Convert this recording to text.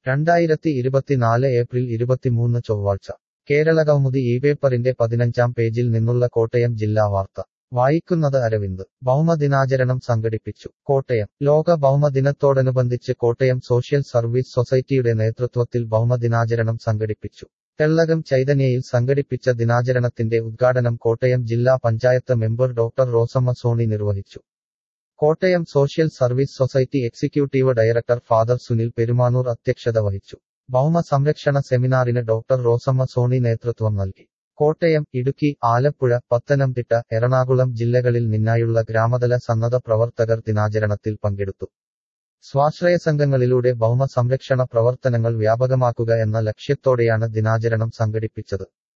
രണ്ടായിരത്തി ഇരുപത്തിനാല് ഏപ്രിൽ ഇരുപത്തിമൂന്ന് ചൊവ്വാഴ്ച കേരള കൗമുദി ഈ പേപ്പറിന്റെ പതിനഞ്ചാം പേജിൽ നിന്നുള്ള കോട്ടയം ജില്ലാ വാർത്ത വായിക്കുന്നത് അരവിന്ദ് ഭൗമദിനാചരണം സംഘടിപ്പിച്ചു കോട്ടയം ലോക ഭൗമദിനത്തോടനുബന്ധിച്ച് കോട്ടയം സോഷ്യൽ സർവീസ് സൊസൈറ്റിയുടെ നേതൃത്വത്തിൽ ഭൗമദിനാചരണം സംഘടിപ്പിച്ചു തെള്ളകം ചൈതന്യയിൽ സംഘടിപ്പിച്ച ദിനാചരണത്തിന്റെ ഉദ്ഘാടനം കോട്ടയം ജില്ലാ പഞ്ചായത്ത് മെമ്പർ ഡോക്ടർ റോസമ്മ സോണി നിർവഹിച്ചു Kottayam social service society executive director father Sunil Perumanoor അധ്യക്ഷത വഹിച്ചു ഭൗമ സംരക്ഷണ സെമിനാറിന് ഡോക്ടർ റോസമ്മ സോണി നേതൃത്വം നൽകി കോട്ടയം ഇടുക്കി ആലപ്പുഴ പത്തനംതിട്ട എറണാകുളം ജില്ലകളിൽ നിന്നായുള്ള ഗ്രാമതല സന്നദ്ധ പ്രവർത്തകർ ദിനാചരണത്തിൽ പങ്കെടുത്തു സ്വാശ്രയ സംഘങ്ങളിലൂടെ ഭൗമ സംരക്ഷണ പ്രവർത്തനങ്ങൾ വ്യാപകമാക്കുക എന്ന ലക്ഷ്യത്തോടെയാണ് ദിനാചരണം സംഘടിപ്പിച്ചത്